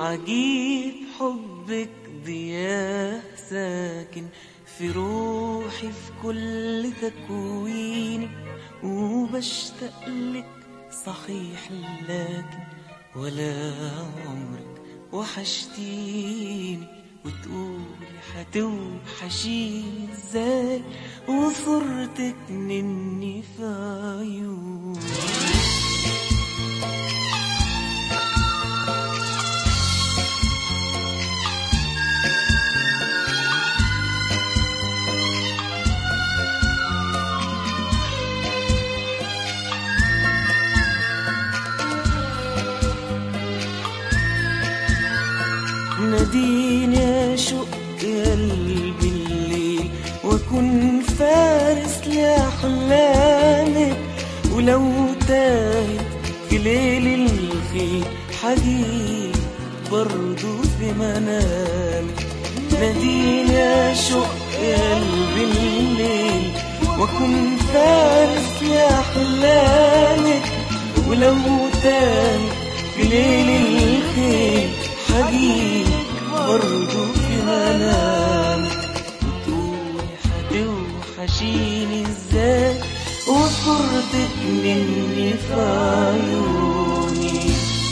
عجيب حبك ضياء ساكن في روحي في كل تكويني وبشتاق لك صحيح لكن ولا عمرك وحشتيني وتقولي هتوحشيني ازاي وصورتك مني في عيوني ناديني اشق قلبي الليل واكون فارس لاحلامك ولو تاهت في ليل الخيل حجيب برضو في منامك ناديني اشق قلبي الليل واكون فارس لاحلامك ولو تاهت في ليل الخيل حجيب برضو في منامك وتقولي هتوحشيني ازاي وصورتك مني في عيوني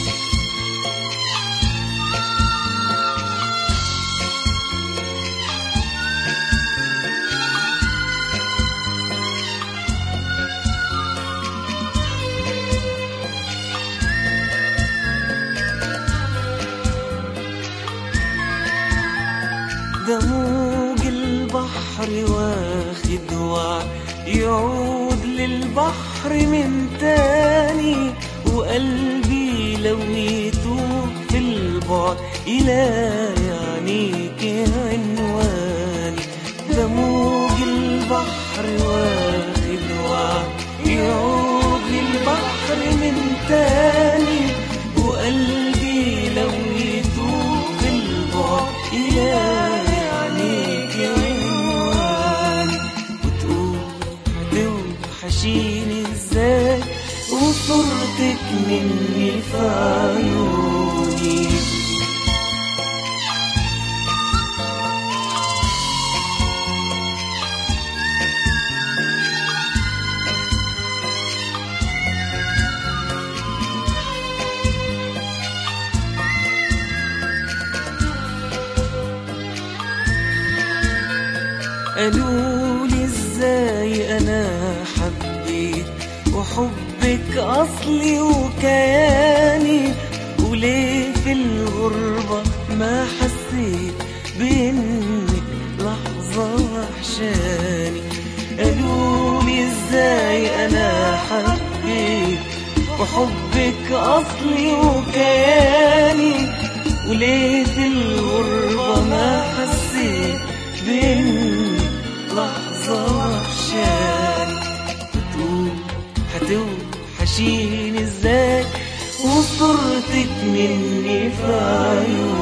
ده موج البحر واخد وعد يعود للبحر من تاني وقلبي لو يتوه في البعد يلاقي عينيك عنواني ده موج البحر واخد وعد يعود للبحر من تاني وقلبي لو يتوه في البعد يلاقي عينيك عنواني وتقول هتوحشيني ازاي وصورتك مني في عيوني قالوا لي ازاي انا حبيت وحبك اصلي وكياني وليه في الغربة ما حسيت بانك لحظة وحشاني قالوا لي ازاي انا حبيت وحبك اصلي وكياني وليه في الغربة ما حسيت بإني لحظة وحشاني بتقول هتوحشيني ازاي وصورتك مني في عيوني